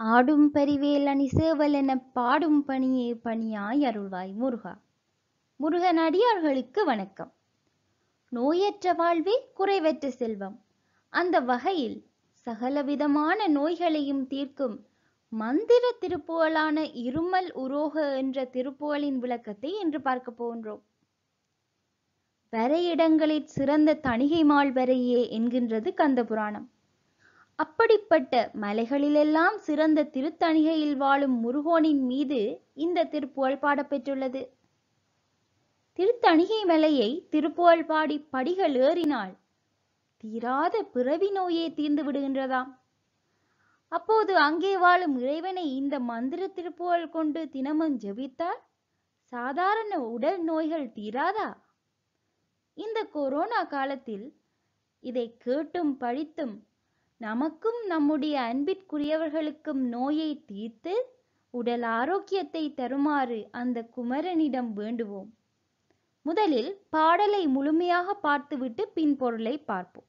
ஆடும் பரிவேல் அணி சேவல் எனப் பாடும் பணியே பணியாய் அருள்வாய் முருகா முருகன் அடியார்களுக்கு வணக்கம் நோயற்ற வாழ்வே குறைவற்ற செல்வம் அந்த வகையில் சகலவிதமான நோய்களையும் தீர்க்கும் மந்திர திருப்புகழான இருமல் உரோக என்ற திருப்புகழின் விளக்கத்தை இன்று பார்க்க போகின்றோம் வரையிடங்களில் சிறந்த தணிகை மால்வரையே என்கின்றது கந்த புராணம் அப்படிப்பட்ட மலைகளிலெல்லாம் சிறந்த திருத்தணிகையில் வாழும் முருகோனின் மீது இந்த திருப்புகழ் பாடப்பெற்றுள்ளது திருத்தணிகை மலையை திருப்புகழ் பாடி படிகள் ஏறினால் தீராத பிறவி நோயே தீர்ந்து விடுகின்றதாம் அப்போது அங்கே வாழும் இறைவனை இந்த மந்திர திருப்புகழ் கொண்டு தினமும் ஜெபித்தால் சாதாரண உடல் நோய்கள் தீராதா இந்த கொரோனா காலத்தில் இதை கேட்டும் படித்தும் நமக்கும் நம்முடைய அன்பிற்குரியவர்களுக்கும் நோயை தீர்த்து உடல் ஆரோக்கியத்தை தருமாறு அந்த குமரனிடம் வேண்டுவோம் முதலில் பாடலை முழுமையாக பார்த்துவிட்டு பின் பொருளை பார்ப்போம்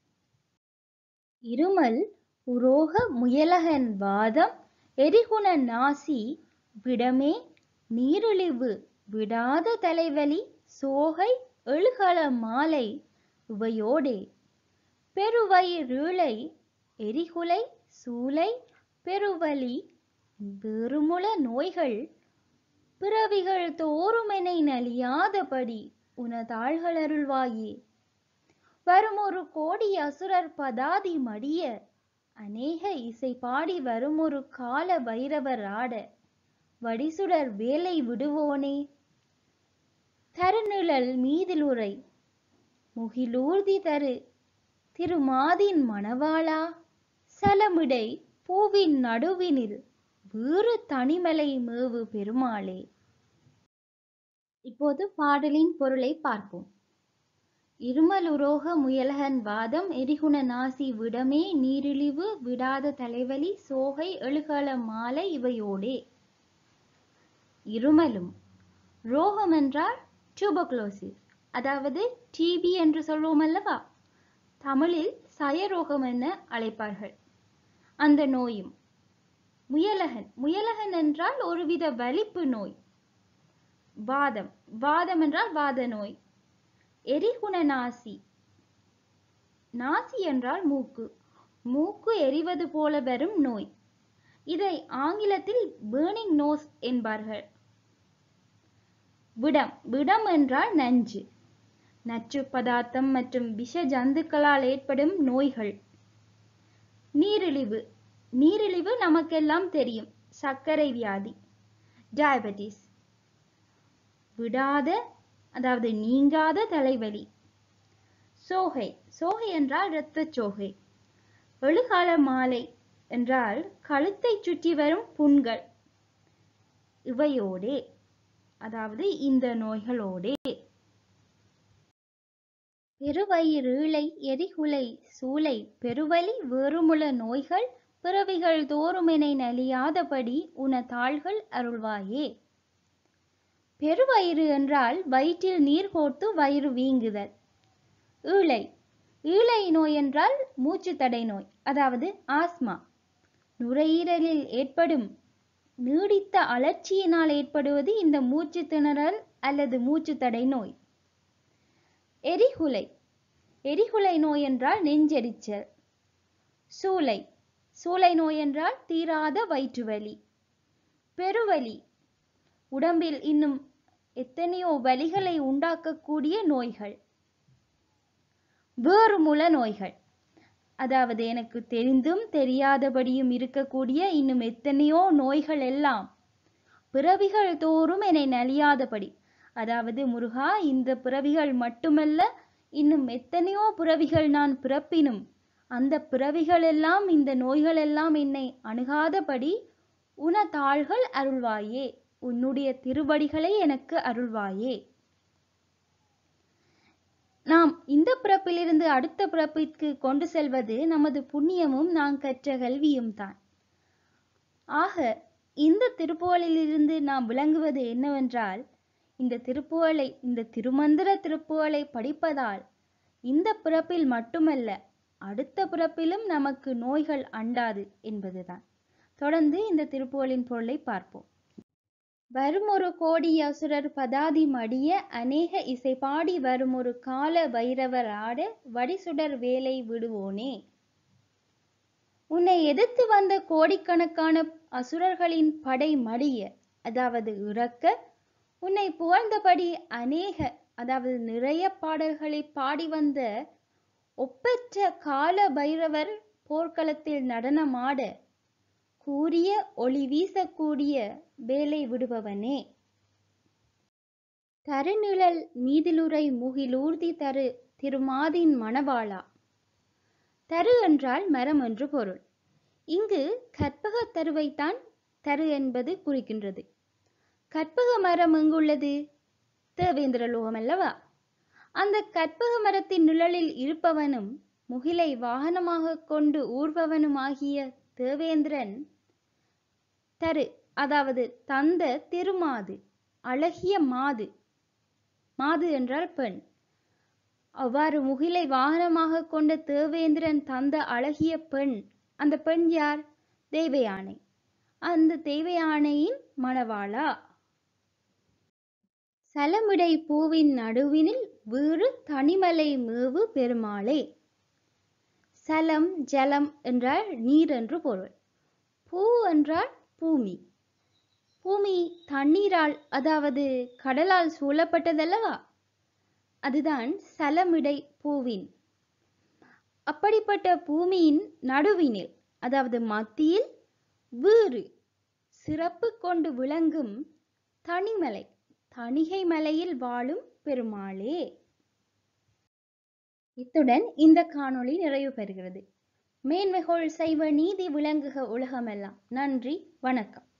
இருமல் உரோக முயலகன் வாதம் எரிகுண நாசி விடமே நீரிழிவு விடாத தலைவலி சோகை எழுகல மாலை இவையோடே பெருவயிறுளை எரிகுலை சூலை பெருவலி பெருமுள நோய்கள் பிறவிகள் தோறுமெனை நலியாதபடி உனதாள்கள் அருள்வாயே வரும் ஒரு கோடி அசுரர் பதாதி மடிய அநேக இசை பாடி வரும் ஒரு கால வைரவர் ஆட வடிசுடர் வேலை விடுவோனே தருநிழல் மீதிலுரை முகிலூர்தி தரு திருமாதின் மணவாளா சலமிடை பூவின் நடுவினில் வேறு தனிமலை மேவு பெருமாளே இப்போது பாடலின் பொருளை பார்ப்போம் இருமலுரோக முயலகன் வாதம் எரிகுண நாசி விடமே நீரிழிவு விடாத தலைவலி சோகை எழுகல மாலை இவையோடே இருமலும் ரோகம் என்றால் டியூபக்லோசிஸ் அதாவது டிபி என்று சொல்வோம் அல்லவா தமிழில் சயரோகம் என அழைப்பார்கள் அந்த நோயும் முயலகன் முயலகன் என்றால் ஒருவித வலிப்பு நோய் வாதம் வாதம் என்றால் வாத நோய் எரிகுண நாசி நாசி என்றால் மூக்கு மூக்கு எரிவது போல வரும் நோய் இதை ஆங்கிலத்தில் பேர்னிங் நோஸ் என்பார்கள் விடம் விடம் என்றால் நஞ்சு நச்சு பதார்த்தம் மற்றும் விஷ ஜந்துக்களால் ஏற்படும் நோய்கள் நீரிழிவு நீரிழிவு நமக்கெல்லாம் தெரியும் சர்க்கரை வியாதி டயபெட்டிஸ் விடாத அதாவது நீங்காத தலைவலி சோகை சோகை என்றால் இரத்த சோகை எழுகால மாலை என்றால் கழுத்தை சுற்றி வரும் புண்கள் இவையோடே அதாவது இந்த நோய்களோடே பெருவயிறுளை எரிகுலை சூளை பெருவலி வேறுமுள நோய்கள் பிறவிகள் தோறுமெனை நலியாதபடி உன தாள்கள் அருள்வாயே பெருவயிறு என்றால் வயிற்றில் நீர் கோர்த்து வயிறு வீங்குதல் ஈழை ஈழை நோய் என்றால் மூச்சு தடை நோய் அதாவது ஆஸ்மா நுரையீரலில் ஏற்படும் நீடித்த அலர்ச்சியினால் ஏற்படுவது இந்த மூச்சு திணறல் அல்லது மூச்சு தடை நோய் எரிகுலை எரிகுலை நோய் என்றால் நெஞ்செரிச்சல் சூளை சூளை நோய் என்றால் தீராத வயிற்றுவலி பெருவலி உடம்பில் இன்னும் எத்தனையோ வலிகளை உண்டாக்கக்கூடிய நோய்கள் வேறுமுல நோய்கள் அதாவது எனக்கு தெரிந்தும் தெரியாதபடியும் இருக்கக்கூடிய இன்னும் எத்தனையோ நோய்கள் எல்லாம் பிறவிகள் தோறும் என்னை நலியாதபடி அதாவது முருகா இந்த பிறவிகள் மட்டுமல்ல இன்னும் எத்தனையோ பிறவிகள் நான் பிறப்பினும் அந்த பிறவிகள் எல்லாம் இந்த நோய்கள் எல்லாம் என்னை அணுகாதபடி உன தாள்கள் அருள்வாயே உன்னுடைய திருவடிகளை எனக்கு அருள்வாயே நாம் இந்த பிறப்பிலிருந்து அடுத்த பிறப்பிற்கு கொண்டு செல்வது நமது புண்ணியமும் நாம் கற்ற கல்வியும் தான் ஆக இந்த திருப்புகழிலிருந்து நாம் விளங்குவது என்னவென்றால் இந்த திருப்புகழை இந்த திருமந்திர திருப்புகழை படிப்பதால் இந்த பிறப்பில் மட்டுமல்ல அடுத்த பிறப்பிலும் நமக்கு நோய்கள் அண்டாது என்பதுதான் தொடர்ந்து இந்த திருப்புகழின் பொருளை பார்ப்போம் வருமொரு கோடி அசுரர் பதாதி மடிய அநேக இசை பாடி வருமொரு கால வைரவர் ஆட வடிசுடர் வேலை விடுவோனே உன்னை எதிர்த்து வந்த கோடிக்கணக்கான அசுரர்களின் படை மடிய அதாவது இறக்க உன்னை புகழ்ந்தபடி அநேக அதாவது நிறைய பாடல்களை பாடி வந்த ஒப்பற்ற கால பைரவர் போர்க்களத்தில் நடனமாட கூறிய ஒளி வீசக்கூடிய வேலை விடுபவனே தருநிழல் மீதிலுரை முகிலூர்தி தரு திருமாதின் மணவாளா தரு என்றால் மரம் என்று பொருள் இங்கு கற்பக தருவைத்தான் தரு என்பது குறிக்கின்றது கற்பக மரம் எங்குள்ளது தேவேந்திர லோகம் அல்லவா அந்த கற்பக மரத்தின் நிழலில் இருப்பவனும் முகிலை வாகனமாக கொண்டு ஊர்பவனுமாகிய தேவேந்திரன் தரு அதாவது தந்த திருமாது அழகிய மாது மாது என்றால் பெண் அவ்வாறு முகிலை வாகனமாக கொண்ட தேவேந்திரன் தந்த அழகிய பெண் அந்த பெண் யார் தெய்வயானை அந்த தெய்வயானையின் மணவாளா சலமிடை பூவின் நடுவினில் வீறு தனிமலை மேவு பெருமாளே சலம் ஜலம் என்றால் நீர் என்று பொருள் பூ என்றால் பூமி பூமி தண்ணீரால் அதாவது கடலால் சூழப்பட்டதல்லவா அதுதான் சலமிடை பூவின் அப்படிப்பட்ட பூமியின் நடுவினில் அதாவது மத்தியில் வீறு சிறப்பு கொண்டு விளங்கும் தனிமலை தணிகை மலையில் வாழும் பெருமாளே இத்துடன் இந்த காணொளி நிறைவு பெறுகிறது மேன்மைகோள் செய்வ நீதி விளங்குக உலகமெல்லாம் நன்றி வணக்கம்